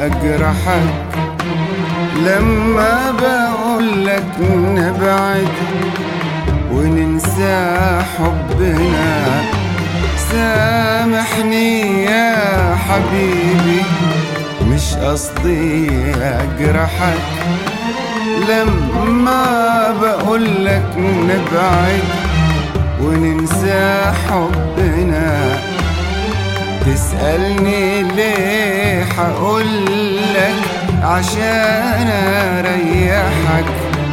أجرحك لما بقولك نبعد وننسى حبنا سامحني يا حبيبي مش قصدي أجرحك لما بقولك نبعد وننسى حبنا تسألني ليه حقولك عشان أريحك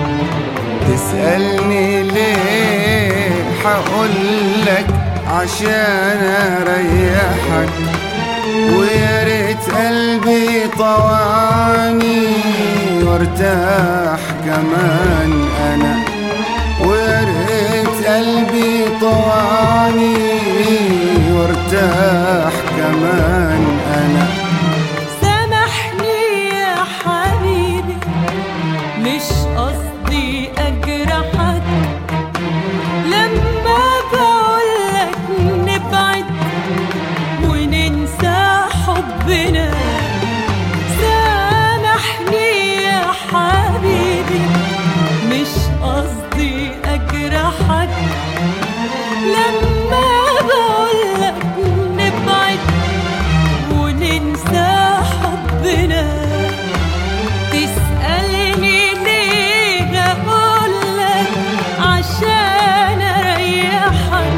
تسألني ليه حقولك عشان أريحك ويا ريت قلبي طوعني وارتاح كمان أنا ويا ريت قلبي طوعني وارتاح كمان أنا سامحني يا حبيبي مش قصدي اجرحك لما بقولك نبعد وننسى حبنا سامحني يا حبيبي مش قصدي اجرحك لما بقولك نبعد وننسى حبنا تسألني ليه أقولك عشان أريحك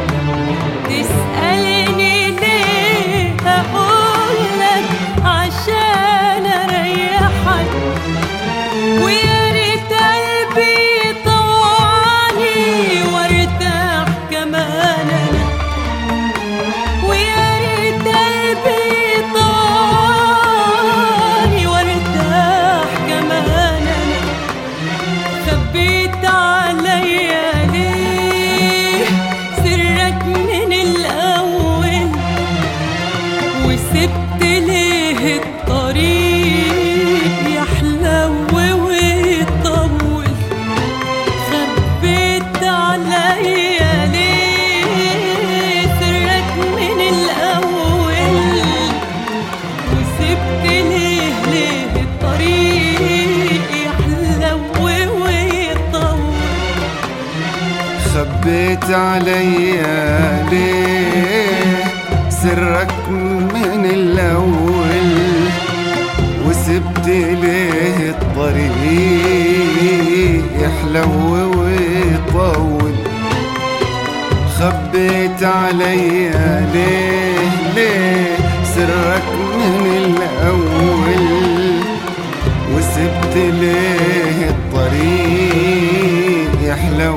تسألني ليه أقولك عشان أريحك ويا ريت قلبي طوعني وارتاح كمان أنا ويا ريت قلبي طوعني وارتاح كمان أنا خبيت عليا ليه سرك من الأول وسبت ليه الطريق يحلو ويطول خبيت عليا ليه سرك من الأول وسبت ليه ليه الطريق يحلو ويطول خبيت عليا ليه سرك من الأول وسبت ليه الطريق يحلو ويطول خبيت عليا ليه ليه سرك من الأول وسبت ليه الطريق يحلو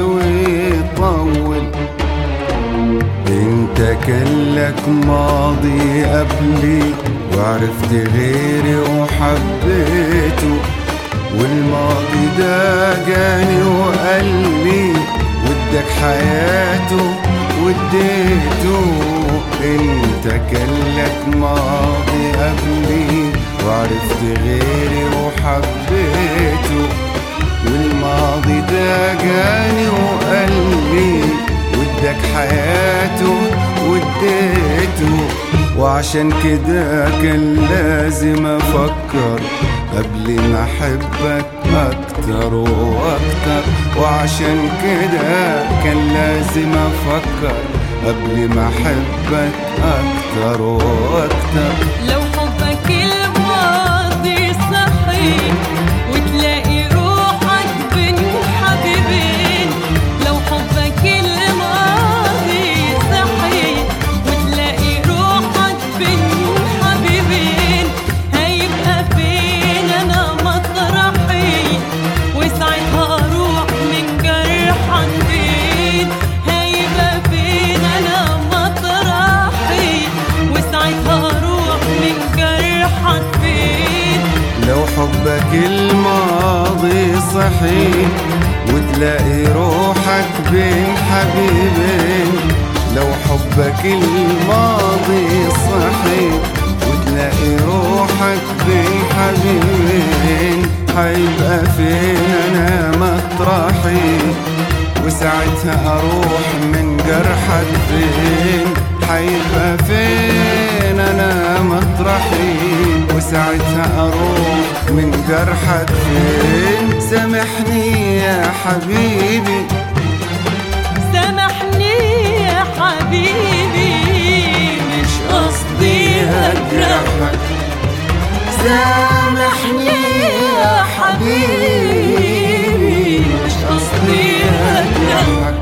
ويطول انت كان لك ماضي قبلي وعرفت غيري وحبيته والماضي ده جاني وقال لي ودك حياته وديته انت كان لك ماضي قبلي وعرفت غيري وحبيته والماضي ده جاني وقال لي ودك حياته وديته وعشان كده كان لازم افكر قبل ما احبك اكتر واكتر وعشان كده كان لازم افكر قبل ما احبك اكتر واكتر لو حبك الماضي صحي وتلاقي روحك بين حبيبين لو حبك الماضي صحي وتلاقي روحك بين حبيبين هيبقى فين انا مطرحي وساعتها اروح من جرحك فين هيبقى فين انا مطرحي وساعتها اروح من جرحك فين لو حبك الماضي صحي وتلاقي روحك بين حبيبين لو حبك الماضي صحي وتلاقي روحك بين حبيبين حيبقى فين انا مطرحي وساعتها اروح من جرحك فين حيبقى فين انا مطرحي وساعتها ساعتها اروح من جرحك فين سامحني يا حبيبي سامحني يا حبيبي مش قصدي أجرحك سامحني يا حبيبي مش قصدي أجرحك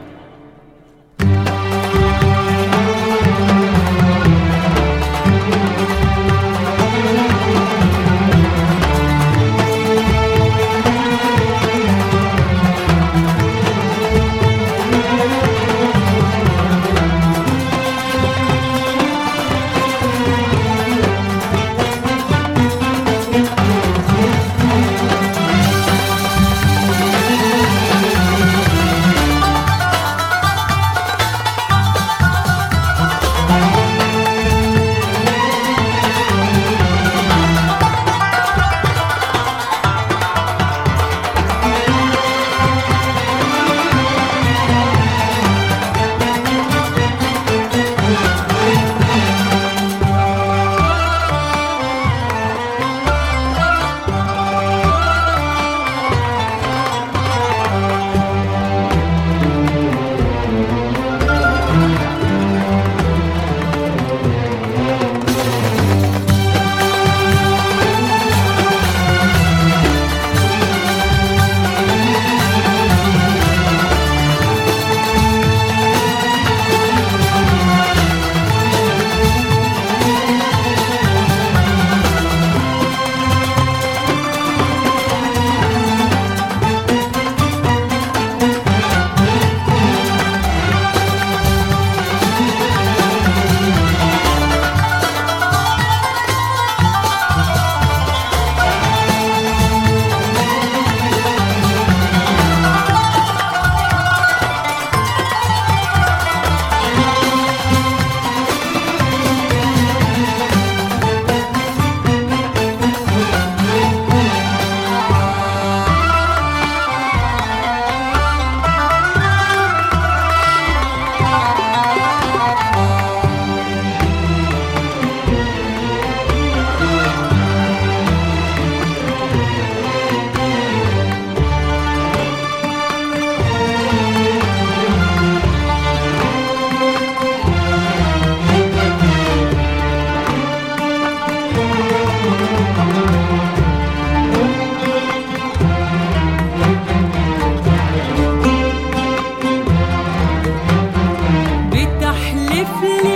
بتحلف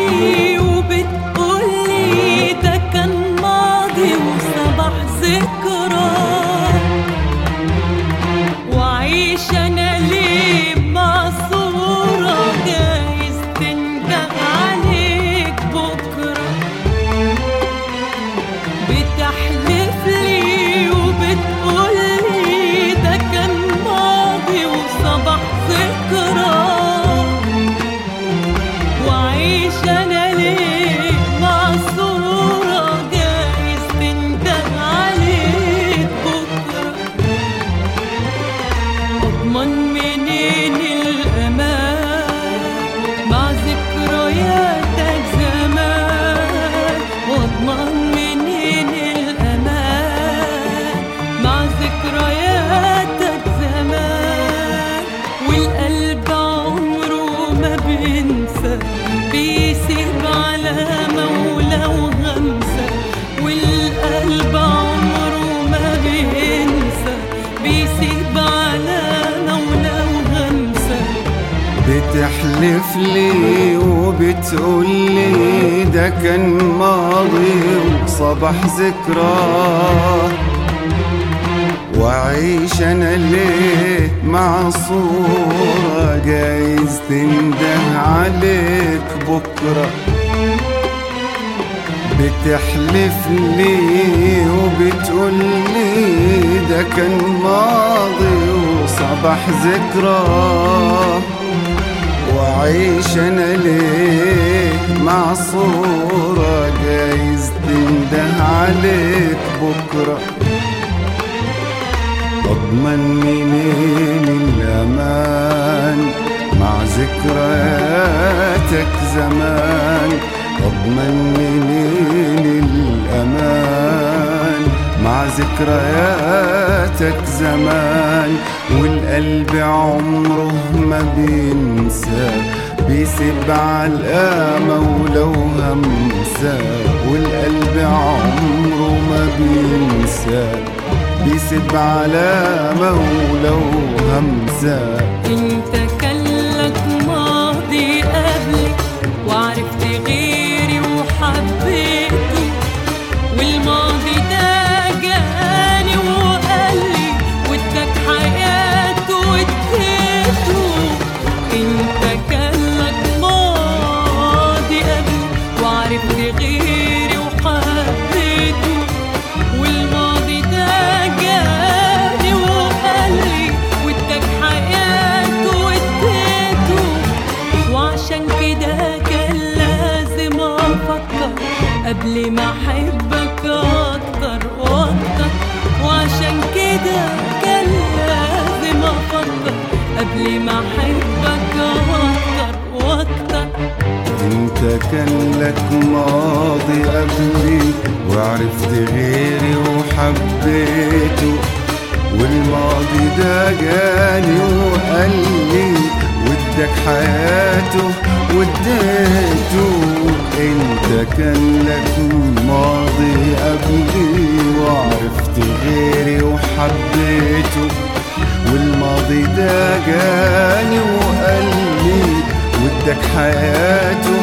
لي وبتقول لي ده كان ماضي وصباح ذكرى وعيش انا ليه معصورة جايز تندم عليك بكرة بتحلف لي وبتقول لي ده كان ماضي وصباح ذكرى وعيش انا ليه معصورة جايز تندم عليك بكرة اضمن منين الامان مع ذكرياتك زمان واضمن منين الامان مع ذكرياتك زمان والقلب عمره ما بينسى بيسيب علامة ولو غمسة والقلب عمره ما بينسى بيسيب علامة ولو غمسة بتحلف لي وبتقول لي ده كان ماضي وصباح ذكرى وعيش انا ليه مع صورة جايز تنده عليك بكرة بتحلف لي وبتقول لي ده كان ماضي وصباح ذكرى وعيش انا ليه مع صورة جايز تنده عليك بكرة اضمن منين الامان مع ذكرياتك زمان اضمن منين الامان مع ذكرياتك زمان والقلب عمره ما بينسى بيسيب علقامة ولو همسة والقلب عمره ما بينسى بيسيب علامة ولو همسة انت كان لك ماضي قبلي وعرفت غيري وحبيته والماضي ده جاني وقال لي واداك حياته واديته انت كان لك ماضي قبلي وعرفت غيري وحبيته والماضي ده جاني وقال لي واداك حياته واديته وعشان كده كان لازم افكر قبل ما احبك اكتر واكتر وعشان كده كان لازم افكر قبل ما احبك اكتر واكتر انت كان لك ماضي قبلي وعرفت غيري وحبيته والماضي ده جاني وقال لي ودك حياته وديته انت كان لك ماضي قبلي وعرفت غيري وحبيته والماضي ده جاني وقال لي ودك حياته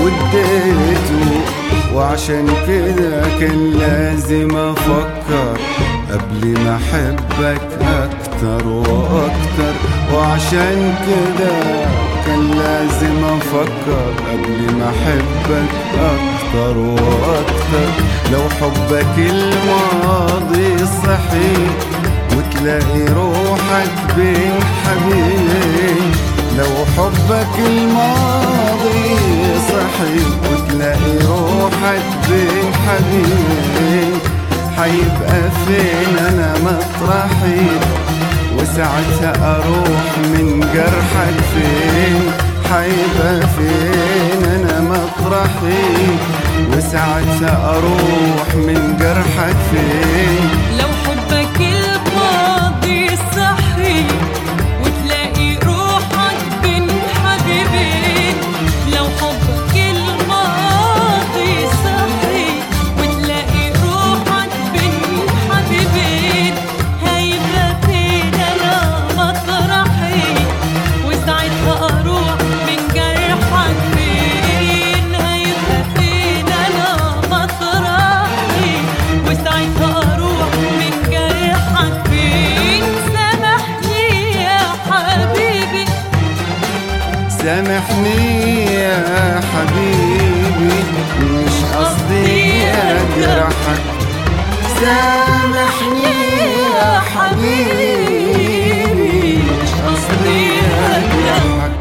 وديته وعشان كده كان لازم افكر قبل ما احبك اكتر واكتر وعشان كده كان لازم افكر قبل ما احبك اكتر واكتر لو حبك الماضي صحيح وتلاقي روحك بين حبيبين لو حبك الماضي صحي وتلاقي روحك بين حبيبين حيبقى فين انا مطرحي وساعتها اروح من جرحك فين حيبقى فين انا مطرحي وساعتها اروح من جرحك فين لو حبك الماضي صحي وتلاقي روحك بين حبيبين لو حبك الماضي صحي وتلاقي روحك بين حبيبين هيبقى فين انا مطرحي وساعتها اروح من جرحك فين هيبقى فين انا مطرحي وساعتها اروح من جرحك فين سامحني يا حبيبي سامحني يا حبيبي مش قصدي اجرحك سامحني يا حبيبي مش قصدي اجرحك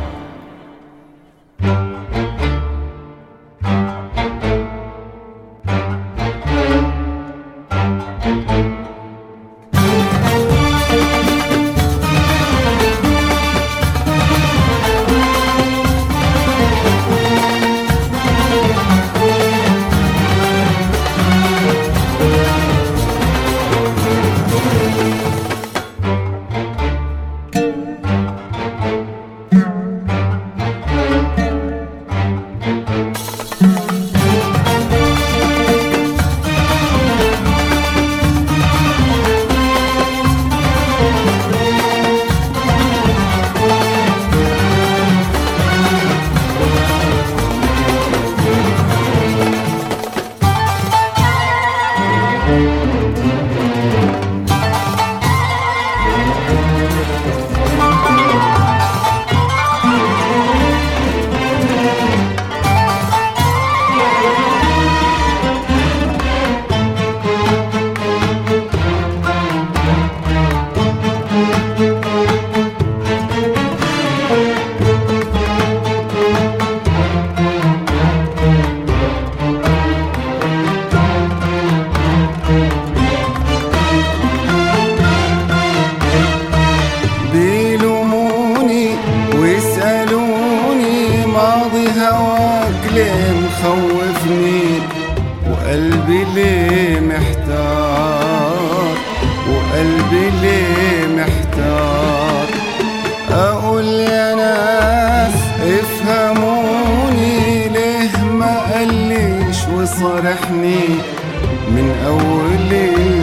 وقلبي ليه محتار اقول يا ناس افهموني ليه ما قاليش وصارحني من اول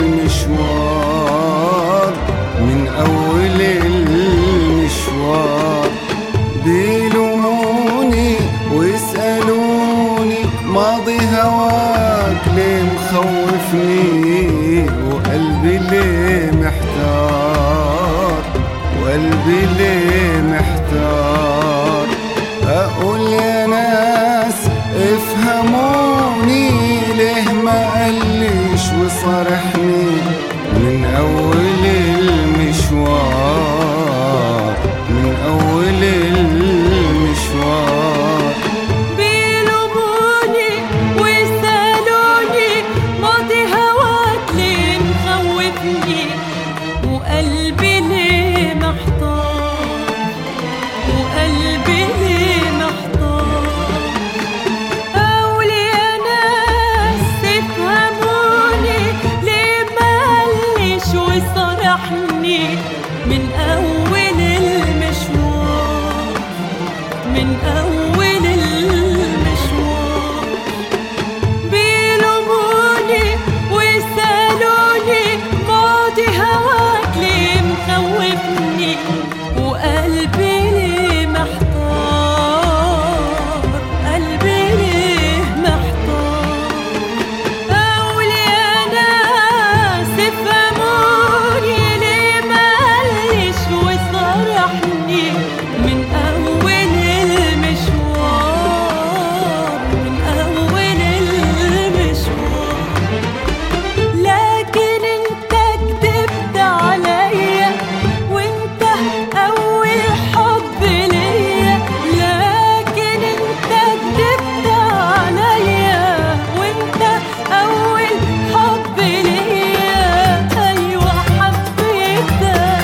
المشوار من اول المشوار بيلوموني ويسألوني ماضي هواك ليه مخوفني وقلبي ليه محتار وقلبي ليه محتار اقول يا ناس افهموني ليه ما قاليش وصارحني من اول المشوار من اول المشوار بيلوموني ويسألوني ماضي هواك ليه مخوفني وقلبي ليه محتار وقلبي ليه محتار قول يا ناس تفهموني ليه ماليش وصرحني من أول المشوار من أول المشوار بيلوموني ويسألوني ماضي هواك ليه مخوفني وقلبي ليه محتار قلبي ليه محتار قول يا ناس افهموني ليه ماليش وصرحني من أول المشوار من أول المشوار لكن انت كدبت عليا وانت اول حب ليا لكن انت كدبت عليا وانت اول حب ليا ايوه حبيتك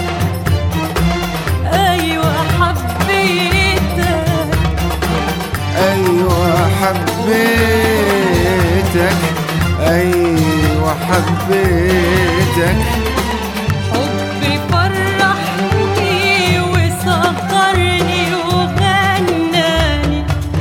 ايوه حبيتك ايوه حبيتك ايوه حبيتك حبي فرحني وسخرني وغناني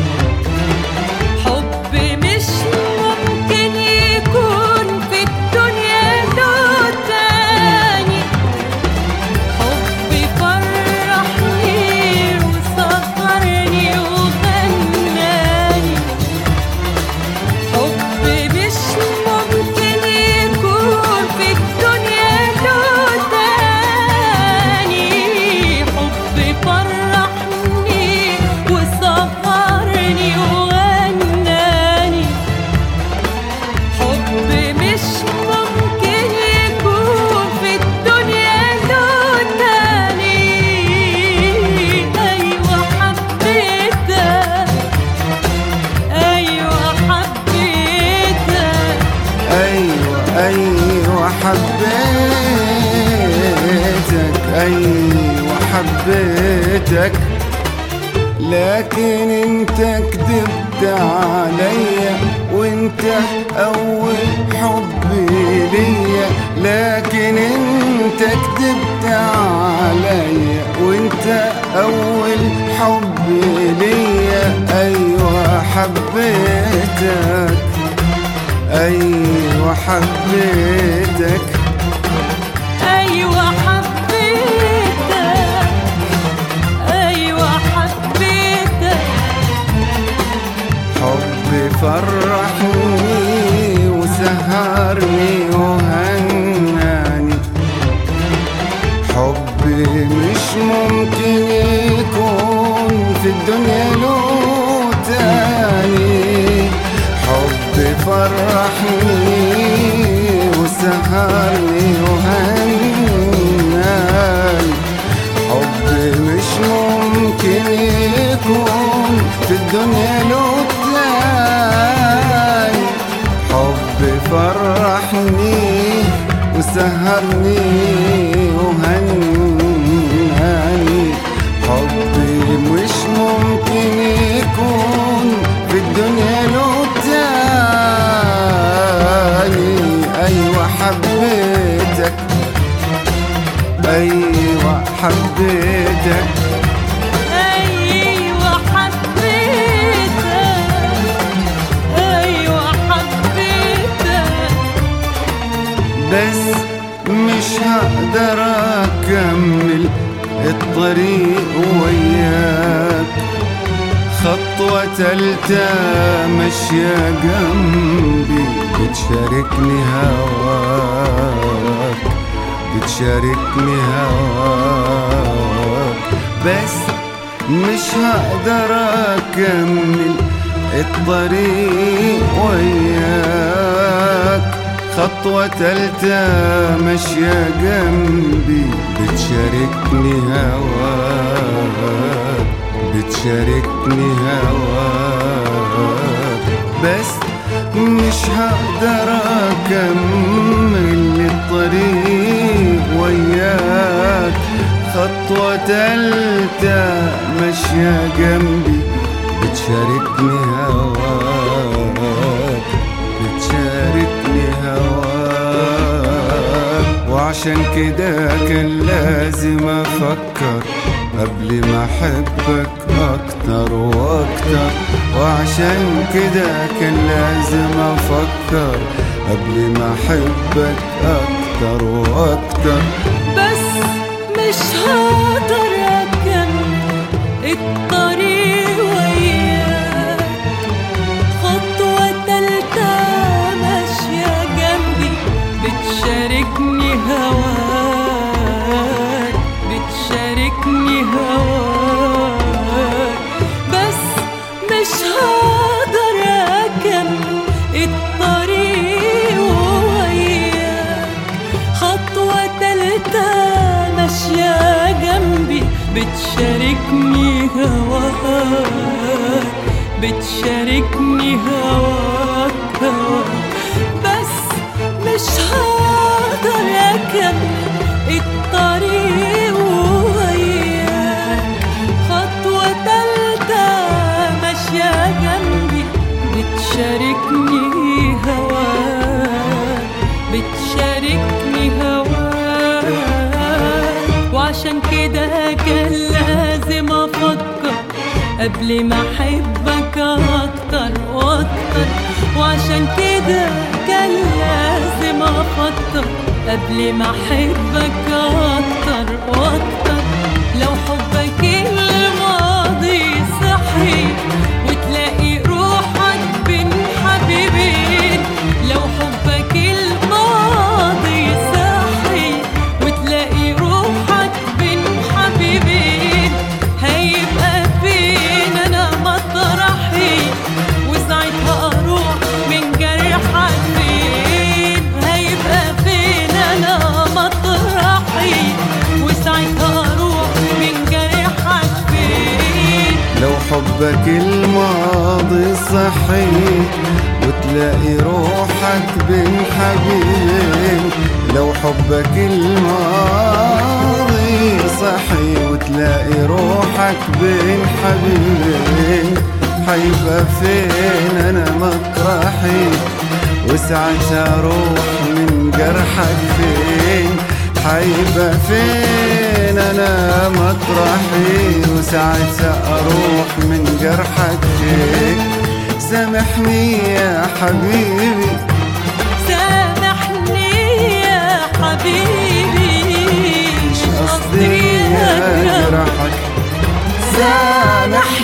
حبي مش ممكن يكون في الدنيا له تاني حبي فرحني وسخرني وغناني حبي مش ممكن يكون في الدنيا له تاني حبي فرحني وسهرني وغناني حبي مش ممكن يكون في الدنيا له تاني أيوة حبيتك أيوة حبيتك ايوه ايوه حبيتك ايوه حبيتك لكن انت كذبت عليا وانت اول حب ليا لكن انت كذبت عليا وانت اول حب ليا ايوه حبيتك ايوه حبيتك أيوة حبيتك أيوة حبيتك حبي فرحني وسهرني وهناني حبي مش ممكن يكون في الدنيا له تاني حبي فرحني وسهرني وهناني حبي مش ممكن يكون في الدنيا له تاني حبي فرحني وسهرني وهناني حبي مش ممكن يكون في الدنيا له تاني أيوة حبيتك أيوة حبيتك أيوة حبيتك أيوة حبيتك بس مش هقدر أكمل الطريق وياك خطوة تالتة ماشية جنبي بتشاركني هواك بتشاركني هواك بس مش هقدر أكمل الطريق وياك خطوة تالتة ماشية جنبي بتشاركني هواك بتشاركني هواك بس مش هقدر أكمل الطريق وياك خطوة تالتة ماشية جنبي بتشاركني هواك بتشاركني هواك وعشان كده كان لازم افكر قبل ما احبك اكتر واكتر وعشان كده كان لازم افكر قبل ما احبك اكتر واكتر بس مش هقدر أكمل الطريق وياك خطوة تالتة ماشية جنبي بتشاركني هواك بتشاركني هواك بس مش هقدر أكمل الطريق وياك خطوة تالتة ماشية جنبي بتشاركني هواك بتشاركني هواك هواك بس مش هقدر أكمل الطريق وياك خطوة تالتة ماشية جنبي بتشاركني هواك بتشاركني هواك وعشان كده كان لازم افكر قبل ما احبك اكتر واكتر وعشان كده كان لازم افكر قبل ما احبك اكتر واكتر لو حبك الماضي صحي وتلاقي روحك بين حبيبين لو حبك الماضي صحي وتلاقي روحك بين حبيبين هيبقى فين انا مطرحي وساعتها اروح من جرحك فين هيبقى فين انا مطرحي وساعتها اروح من جرحك فين لو حبك الماضي صحي وتلاقي روحك بين حبيبين لو حبك الماضي صحي وتلاقي روحك بين حبيبين حيبقى فين انا مطرحي وساعتها اروح من جرحك فين حيبقى فين انا مطرحي وساعتها اروح من جرحك فين سامحني يا حبيبي سامحني يا حبيبي مش قصدي اجرحك سامحني